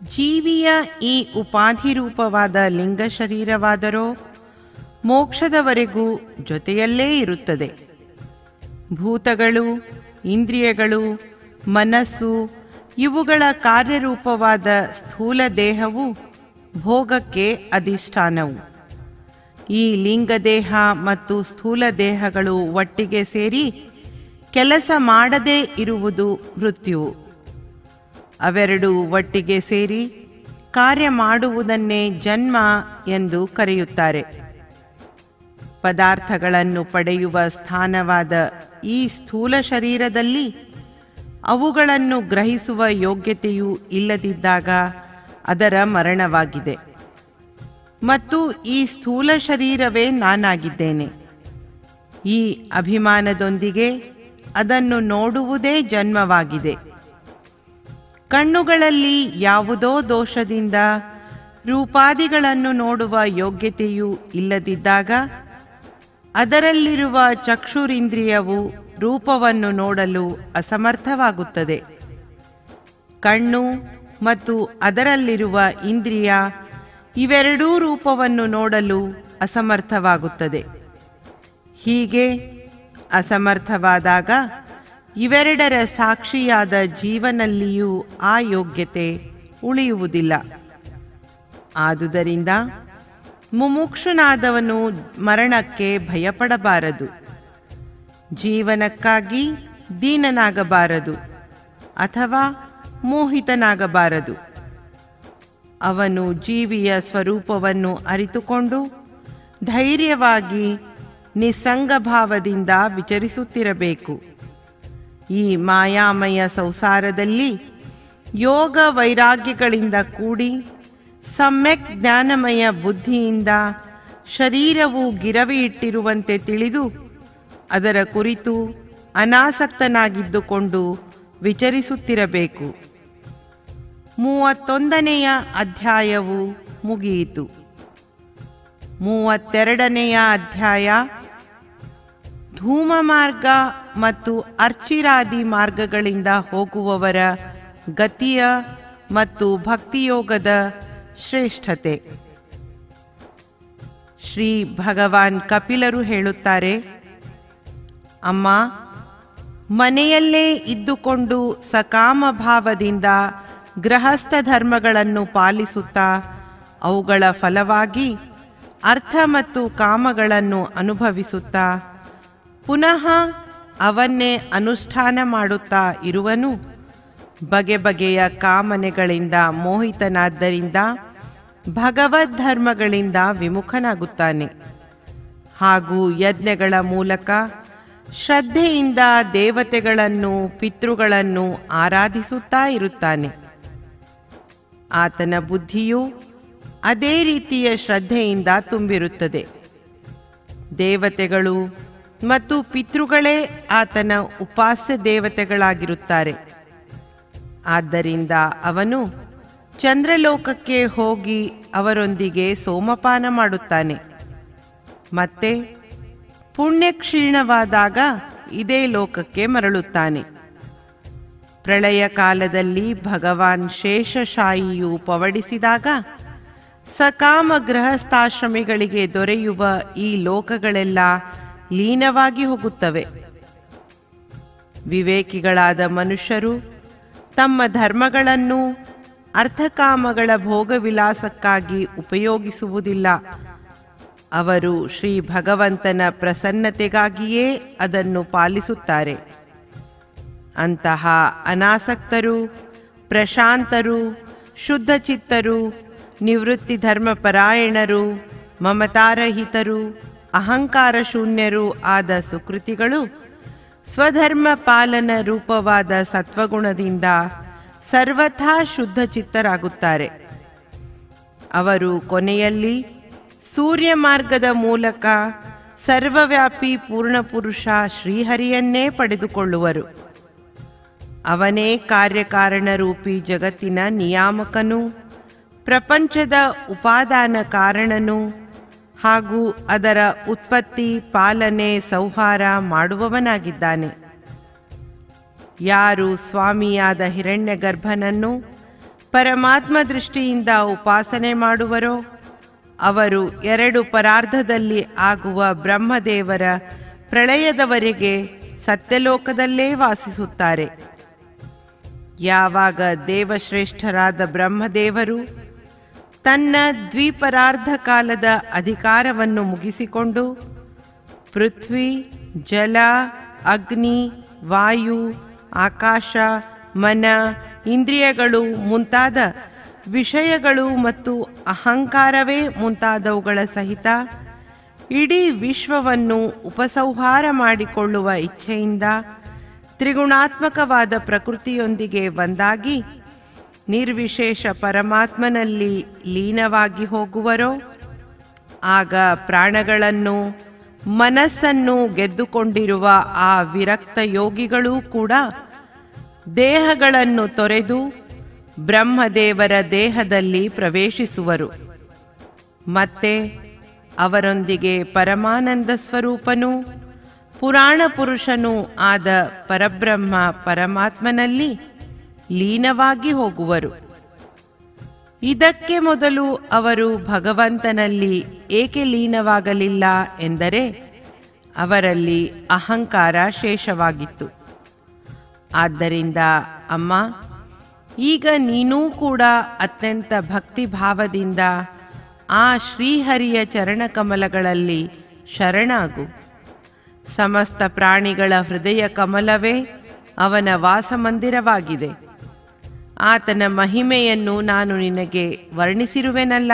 ಜೀವಿಯ ಈ ಉಪಾಧಿರೂಪವಾದ ಲಿಂಗ ಶರೀರವಾದರೋ ಮೋಕ್ಷದವರೆಗೂ ಜೊತೆಯಲ್ಲೇ ಇರುತ್ತದೆ ಭೂತಗಳು ಇಂದ್ರಿಯಗಳು ಮನಸ್ಸು ಇವುಗಳ ಕಾರ್ಯರೂಪವಾದ ಸ್ಥೂಲ ದೇಹವು ಭೋಗಕ್ಕೆ ಅಧಿಷ್ಠಾನವು ಈ ಲಿಂಗದೇಹ ಮತ್ತು ಸ್ಥೂಲ ದೇಹಗಳು ಒಟ್ಟಿಗೆ ಸೇರಿ ಕೆಲಸ ಮಾಡದೇ ಇರುವುದು ಮೃತ್ಯುವು ಅವೆರಡು ಒಟ್ಟಿಗೆ ಸೇರಿ ಕಾರ್ಯ ಮಾಡುವುದನ್ನೇ ಜನ್ಮ ಎಂದು ಕರೆಯುತ್ತಾರೆ ಪದಾರ್ಥಗಳನ್ನು ಪಡೆಯುವ ಸ್ಥಾನವಾದ ಈ ಸ್ಥೂಲ ಶರೀರದಲ್ಲಿ ಅವುಗಳನ್ನು ಗ್ರಹಿಸುವ ಯೋಗ್ಯತೆಯೂ ಇಲ್ಲದಿದ್ದಾಗ ಅದರ ಮರಣವಾಗಿದೆ ಮತ್ತು ಈ ಸ್ಥೂಲ ಶರೀರವೇ ನಾನಾಗಿದ್ದೇನೆ ಈ ಅಭಿಮಾನದೊಂದಿಗೆ ಅದನ್ನು ನೋಡುವುದೇ ಜನ್ಮವಾಗಿದೆ ಕಣ್ಣುಗಳಲ್ಲಿ ಯಾವುದೋ ದೋಷದಿಂದ ರೂಪಾದಿಗಳನ್ನು ನೋಡುವ ಯೋಗ್ಯತೆಯೂ ಇಲ್ಲದಿದ್ದಾಗ ಅದರಲ್ಲಿರುವ ಚಕ್ಷುರಿಂದ್ರಿಯವು ರೂಪವನ್ನು ನೋಡಲು ಅಸಮರ್ಥವಾಗುತ್ತದೆ ಕಣ್ಣು ಮತ್ತು ಅದರಲ್ಲಿರುವ ಇಂದ್ರಿಯ ಇವೆರಡೂ ರೂಪವನ್ನು ನೋಡಲು ಅಸಮರ್ಥವಾಗುತ್ತದೆ ಹೀಗೆ ಅಸಮರ್ಥವಾದಾಗ ಇವೆರಡರ ಸಾಕ್ಷಿಯಾದ ಜೀವನಲ್ಲಿಯೂ ಆ ಯೋಗ್ಯತೆ ಉಳಿಯುವುದಿಲ್ಲ ಆದುದರಿಂದ ಮುಮುಕ್ಷುನಾದವನು ಮರಣಕ್ಕೆ ಭಯಪಡಬಾರದು ಜೀವನಕ್ಕಾಗಿ ದೀನನಾಗಬಾರದು ಅಥವಾ ಮೋಹಿತನಾಗಬಾರದು ಅವನು ಜೀವಿಯ ಸ್ವರೂಪವನ್ನು ಅರಿತುಕೊಂಡು ಧೈರ್ಯವಾಗಿ ನಿಸ್ಸಂಗಭಾವದಿಂದ ವಿಚರಿಸುತ್ತಿರಬೇಕು ಈ ಮಾಯಾಮಯ ಸಂಸಾರದಲ್ಲಿ ಯೋಗ ವೈರಾಗ್ಯಗಳಿಂದ ಕೂಡಿ ಸಮ್ಯಕ್ ಜ್ಞಾನಮಯ ಬುದ್ಧಿಯಿಂದ ಶರೀರವು ಗಿರವಿ ಇಟ್ಟಿರುವಂತೆ ತಿಳಿದು ಅದರ ಕುರಿತು ಅನಾಸಕ್ತನಾಗಿದ್ದುಕೊಂಡು ವಿಚರಿಸುತ್ತಿರಬೇಕು ಮೂವತ್ತೊಂದನೆಯ ಅಧ್ಯಾಯವು ಮುಗಿಯಿತು ಮೂವತ್ತೆರಡನೆಯ ಅಧ್ಯಾಯ ಧೂಮ ಮಾರ್ಗ ಮತ್ತು ಅರ್ಚಿರಾದಿ ಮಾರ್ಗಗಳಿಂದ ಹೋಗುವವರ ಗತಿಯ ಮತ್ತು ಭಕ್ತಿಯೋಗದ ಶ್ರೇಷ್ಠತೆ ಶ್ರೀ ಭಗವಾನ್ ಕಪಿಲರು ಹೇಳುತ್ತಾರೆ ಅಮ್ಮ ಮನೆಯಲ್ಲೇ ಇದ್ದುಕೊಂಡು ಸಕಾಮ ಭಾವದಿಂದ ಗೃಹಸ್ಥ ಧರ್ಮಗಳನ್ನು ಪಾಲಿಸುತ್ತಾ ಅವುಗಳ ಫಲವಾಗಿ ಅರ್ಥ ಮತ್ತು ಕಾಮಗಳನ್ನು ಅನುಭವಿಸುತ್ತಾ ಪುನಃ ಅವನ್ನೇ ಅನುಷ್ಠಾನ ಮಾಡುತ್ತಾ ಇರುವನು ಬಗೆ ಬಗೆಯ ಕಾಮನೆಗಳಿಂದ ಮೋಹಿತನಾದ್ದರಿಂದ ಭಗವದ್ ಧರ್ಮಗಳಿಂದ ವಿಮುಖನಾಗುತ್ತಾನೆ ಹಾಗೂ ಯಜ್ಞಗಳ ಮೂಲಕ ಶ್ರದ್ಧೆಯಿಂದ ದೇವತೆಗಳನ್ನು ಪಿತೃಗಳನ್ನು ಆರಾಧಿಸುತ್ತಾ ಇರುತ್ತಾನೆ ಆತನ ಬುದ್ಧಿಯು ಅದೇ ರೀತಿಯ ಶ್ರದ್ಧೆಯಿಂದ ತುಂಬಿರುತ್ತದೆ ದೇವತೆಗಳು ಮತ್ತು ಪಿತೃಗಳೇ ಆತನ ಉಪಾಸ್ಯ ದೇವತೆಗಳಾಗಿರುತ್ತಾರೆ ಆದ್ದರಿಂದ ಅವನು ಚಂದ್ರಲೋಕಕ್ಕೆ ಹೋಗಿ ಅವರೊಂದಿಗೆ ಸೋಮಪಾನ ಮಾಡುತ್ತಾನೆ ಮತ್ತೆ ಪುಣ್ಯ ಕ್ಷೀಣವಾದಾಗ ಇದೇ ಲೋಕಕ್ಕೆ ಮರಳುತ್ತಾನೆ ಪ್ರಳಯ ಕಾಲದಲ್ಲಿ ಭಗವಾನ್ ಶೇಷಶಾಯಿಯು ಪವಡಿಸಿದಾಗ ಸಕಾಮ ಗೃಹಸ್ಥಾಶ್ರಮಿಗಳಿಗೆ ದೊರೆಯುವ ಈ ಲೋಕಗಳೆಲ್ಲ ಲೀನವಾಗಿ ಹೋಗುತ್ತವೆ ವಿವೇಕಿಗಳಾದ ಮನುಷ್ಯರು ತಮ್ಮ ಧರ್ಮಗಳನ್ನು ಅರ್ಥಕಾಮಗಳ ಭೋಗವಿಲಾಸಕ್ಕಾಗಿ ಉಪಯೋಗಿಸುವುದಿಲ್ಲ ಅವರು ಶ್ರೀ ಭಗವಂತನ ಪ್ರಸನ್ನತೆಗಾಗಿಯೇ ಅದನ್ನು ಪಾಲಿಸುತ್ತಾರೆ ಅಂತಹ ಅನಾಸಕ್ತರು ಪ್ರಶಾಂತರು ಶುದ್ಧಚಿತ್ತರು ನಿವೃತ್ತಿ ಧರ್ಮಪರಾಯಣರು ಮಮತಾರಹಿತರು ಅಹಂಕಾರ ಶೂನ್ಯರು ಆದ ಸುಕೃತಿಗಳು ಸ್ವಧರ್ಮ ಪಾಲನ ರೂಪವಾದ ಸತ್ವಗುಣದಿಂದ ಸರ್ವಥಾ ಶುದ್ಧ ಚಿತ್ತರಾಗುತ್ತಾರೆ ಅವರು ಕೊನೆಯಲ್ಲಿ ಸೂರ್ಯ ಮಾರ್ಗದ ಮೂಲಕ ಸರ್ವವ್ಯಾಪಿ ಪೂರ್ಣಪುರುಷ ಶ್ರೀಹರಿಯನ್ನೇ ಪಡೆದುಕೊಳ್ಳುವರು ಅವನೇ ಕಾರ್ಯಕಾರಣ ರೂಪಿ ಜಗತ್ತಿನ ನಿಯಾಮಕನು ಪ್ರಪಂಚದ ಉಪಾದಾನ ಕಾರಣನು ಹಾಗೂ ಅದರ ಉತ್ಪತ್ತಿ ಪಾಲನೆ ಸಂಹಾರ ಮಾಡುವವನಾಗಿದ್ದಾನೆ ಯಾರು ಸ್ವಾಮಿಯಾದ ಹಿರಣ್ಯಗರ್ಭನನ್ನು ಪರಮಾತ್ಮ ದೃಷ್ಟಿಯಿಂದ ಉಪಾಸನೆ ಮಾಡುವರೋ ಅವರು ಎರಡು ಪರಾರ್ಧದಲ್ಲಿ ಆಗುವ ಬ್ರಹ್ಮದೇವರ ಪ್ರಳಯದವರೆಗೆ ಸತ್ಯಲೋಕದಲ್ಲೇ ವಾಸಿಸುತ್ತಾರೆ ಯಾವಾಗ ದೇವಶ್ರೇಷ್ಠರಾದ ಬ್ರಹ್ಮದೇವರು ತನ್ನ ದ್ವಿಪರಾರ್ಧ ಕಾಲದ ಅಧಿಕಾರವನ್ನು ಮುಗಿಸಿಕೊಂಡು ಪೃಥ್ವಿ ಜಲ ಅಗ್ನಿ ವಾಯು ಆಕಾಶ ಮನ ಇಂದ್ರಿಯಗಳು ಮುಂತಾದ ವಿಷಯಗಳು ಮತ್ತು ಅಹಂಕಾರವೇ ಮುಂತಾದವುಗಳ ಸಹಿತ ಇಡೀ ವಿಶ್ವವನ್ನು ಉಪಸಂಹಾರ ಮಾಡಿಕೊಳ್ಳುವ ಇಚ್ಛೆಯಿಂದ ತ್ರಿಗುಣಾತ್ಮಕವಾದ ಪ್ರಕೃತಿಯೊಂದಿಗೆ ಒಂದಾಗಿ ನಿರ್ವಿಶೇಷ ಪರಮಾತ್ಮನಲ್ಲಿ ಲೀನವಾಗಿ ಹೋಗುವರೋ ಆಗ ಪ್ರಾಣಗಳನ್ನು ಮನಸ್ಸನ್ನು ಗೆದ್ದುಕೊಂಡಿರುವ ಆ ವಿರಕ್ತ ಯೋಗಿಗಳೂ ಕೂಡ ದೇಹಗಳನ್ನು ತೊರೆದು ಬ್ರಹ್ಮದೇವರ ದೇಹದಲ್ಲಿ ಪ್ರವೇಶಿಸುವರು ಮತ್ತೆ ಅವರೊಂದಿಗೆ ಪರಮಾನಂದ ಸ್ವರೂಪನೂ ಪುರಾಣ ಪುರುಷನೂ ಆದ ಪರಬ್ರಹ್ಮ ಪರಮಾತ್ಮನಲ್ಲಿ ಲೀನವಾಗಿ ಹೋಗುವರು ಇದಕ್ಕೆ ಮೊದಲು ಅವರು ಭಗವಂತನಲ್ಲಿ ಏಕೆ ಲೀನವಾಗಲಿಲ್ಲ ಎಂದರೆ ಅವರಲ್ಲಿ ಅಹಂಕಾರ ಶೇಷವಾಗಿತ್ತು ಆದ್ದರಿಂದ ಅಮ್ಮ ಈಗ ನೀನೂ ಕೂಡ ಅತ್ಯಂತ ಭಕ್ತಿಭಾವದಿಂದ ಆ ಶ್ರೀಹರಿಯ ಚರಣಕಮಲಗಳಲ್ಲಿ ಶರಣಾಗು ಸಮಸ್ತ ಪ್ರಾಣಿಗಳ ಹೃದಯ ಕಮಲವೇ ಅವನ ವಾಸಮಂದಿರವಾಗಿದೆ ಆತನ ಮಹಿಮೆಯನ್ನು ನಾನು ನಿನಗೆ ವರ್ಣಿಸಿರುವೆನಲ್ಲ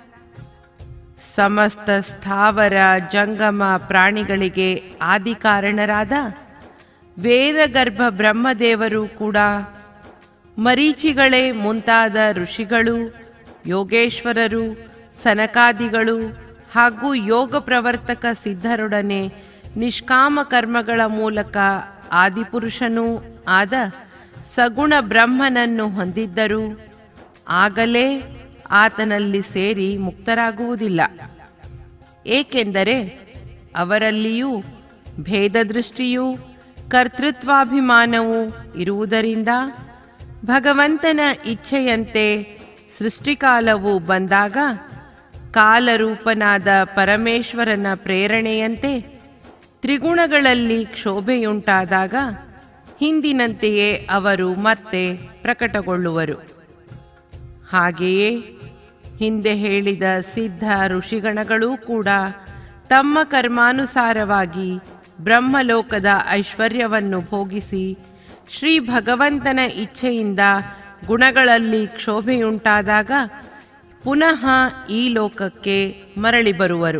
ಸಮಸ್ತ ಸ್ಥಾವರ ಜಂಗಮ ಪ್ರಾಣಿಗಳಿಗೆ ಆದಿಕಾರಣರಾದ ವೇದಗರ್ಭ ಬ್ರಹ್ಮದೇವರು ಕೂಡ ಮರೀಚಿಗಳೇ ಮುಂತಾದ ಋಷಿಗಳು ಯೋಗೇಶ್ವರರು ಸನಕಾದಿಗಳು ಹಾಗೂ ಯೋಗ ಪ್ರವರ್ತಕ ಸಿದ್ಧರೊಡನೆ ನಿಷ್ಕಾಮ ಕರ್ಮಗಳ ಮೂಲಕ ಆದಿಪುರುಷನೂ ಆದ ಸಗುಣ ಬ್ರಹ್ಮನನ್ನು ಹೊಂದಿದ್ದರು ಆಗಲೇ ಆತನಲ್ಲಿ ಸೇರಿ ಮುಕ್ತರಾಗುವುದಿಲ್ಲ ಏಕೆಂದರೆ ಅವರಲ್ಲಿಯೂ ಭೇದ ದೃಷ್ಟಿಯೂ ಕರ್ತೃತ್ವಾಭಿಮಾನವೂ ಇರುವುದರಿಂದ ಭಗವಂತನ ಇಚ್ಛೆಯಂತೆ ಸೃಷ್ಟಿಕಾಲವು ಬಂದಾಗ ಕಾಲರೂಪನಾದ ಪರಮೇಶ್ವರನ ಪ್ರೇರಣೆಯಂತೆ ತ್ರಿಗುಣಗಳಲ್ಲಿ ಕ್ಷೋಭೆಯುಂಟಾದಾಗ ಹಿಂದಿನಂತೆಯೇ ಅವರು ಮತ್ತೆ ಪ್ರಕಟಗೊಳ್ಳುವರು ಹಾಗೆಯೇ ಹಿಂದೆ ಹೇಳಿದ ಸಿದ್ಧ ಋಷಿಗಣಗಳೂ ಕೂಡ ತಮ್ಮ ಕರ್ಮಾನುಸಾರವಾಗಿ ಬ್ರಹ್ಮಲೋಕದ ಐಶ್ವರ್ಯವನ್ನು ಭೋಗಿಸಿ ಶ್ರೀ ಭಗವಂತನ ಇಚ್ಛೆಯಿಂದ ಗುಣಗಳಲ್ಲಿ ಕ್ಷೋಭೆಯುಂಟಾದಾಗ ಪುನಃ ಈ ಲೋಕಕ್ಕೆ ಮರಳಿ ಬರುವರು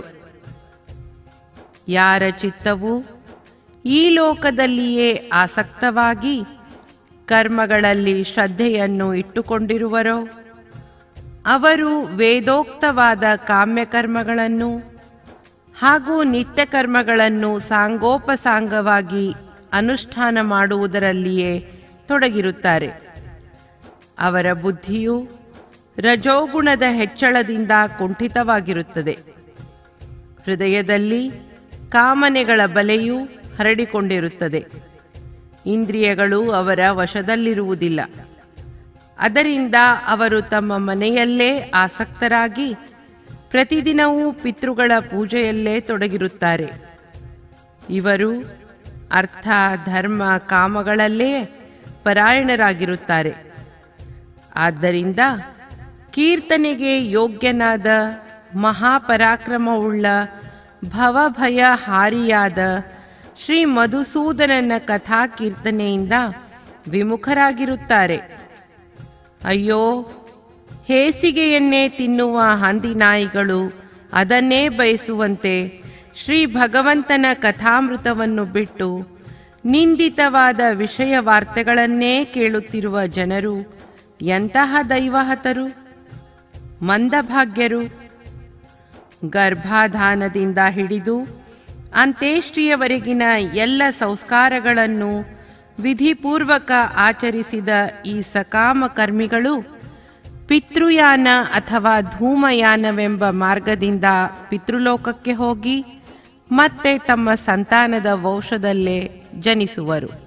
ಯಾರ ಚಿತ್ತವು ಈ ಲೋಕದಲ್ಲಿಯೇ ಆಸಕ್ತವಾಗಿ ಕರ್ಮಗಳಲ್ಲಿ ಶ್ರದ್ಧೆಯನ್ನು ಇಟ್ಟುಕೊಂಡಿರುವರೋ ಅವರು ವೇದೋಕ್ತವಾದ ಕಾಮ್ಯಕರ್ಮಗಳನ್ನು ಹಾಗೂ ನಿತ್ಯ ಕರ್ಮಗಳನ್ನು ಸಾಂಗೋಪಸಾಂಗವಾಗಿ ಅನುಷ್ಠಾನ ಮಾಡುವುದರಲ್ಲಿಯೇ ತೊಡಗಿರುತ್ತಾರೆ ಅವರ ಬುದ್ಧಿಯು ರಜೋಗುಣದ ಹೆಚ್ಚಳದಿಂದ ಕುಂಠಿತವಾಗಿರುತ್ತದೆ ಹೃದಯದಲ್ಲಿ ಕಾಮನೆಗಳ ಬಲೆಯು ಹರಡಿಕೊಂಡಿರುತ್ತದೆ ಇಂದ್ರಿಯಗಳು ಅವರ ವಶದಲ್ಲಿರುವುದಿಲ್ಲ ಅದರಿಂದ ಅವರು ತಮ್ಮ ಮನೆಯಲ್ಲೇ ಆಸಕ್ತರಾಗಿ ಪ್ರತಿದಿನವೂ ಪಿತೃಗಳ ಪೂಜೆಯಲ್ಲೇ ತೊಡಗಿರುತ್ತಾರೆ ಇವರು ಅರ್ಥ ಧರ್ಮ ಕಾಮಗಳಲ್ಲೇ ಪರಾಯಣರಾಗಿರುತ್ತಾರೆ ಆದ್ದರಿಂದ ಕೀರ್ತನೆಗೆ ಯೋಗ್ಯನಾದ ಮಹಾಪರಾಕ್ರಮವುಳ್ಳ ಭವಭಯ ಹಾರಿಯಾದ ಶ್ರೀ ಮಧುಸೂದನನ ಕಥಾ ಕೀರ್ತನೆಯಿಂದ ವಿಮುಖರಾಗಿರುತ್ತಾರೆ ಅಯ್ಯೋ ಹೇಸಿಗೆಯನ್ನೇ ತಿನ್ನುವ ಹಂದಿನಾಯಿಗಳು ಅದನ್ನೇ ಬಯಸುವಂತೆ ಶ್ರೀ ಭಗವಂತನ ಕಥಾಮೃತವನ್ನು ಬಿಟ್ಟು ನಿಂದಿತವಾದ ವಿಷಯ ವಾರ್ತೆಗಳನ್ನೇ ಕೇಳುತ್ತಿರುವ ಜನರು ಎಂತಹ ದೈವಹತರು ಮಂದಭಾಗ್ಯರು ಗರ್ಭಾಧಾನದಿಂದ ಹಿಡಿದು ಅಂತ್ಯೇಷ್ಟಿಯವರೆಗಿನ ಎಲ್ಲ ಸಂಸ್ಕಾರಗಳನ್ನು ವಿಧಿಪೂರ್ವಕ ಆಚರಿಸಿದ ಈ ಸಕಾಮ ಕರ್ಮಿಗಳು ಪಿತೃಯಾನ ಅಥವಾ ಧೂಮಯಾನವೆಂಬ ಮಾರ್ಗದಿಂದ ಪಿತೃಲೋಕಕ್ಕೆ ಹೋಗಿ ಮತ್ತೆ ತಮ್ಮ ಸಂತಾನದ ವಂಶದಲ್ಲೇ ಜನಿಸುವರು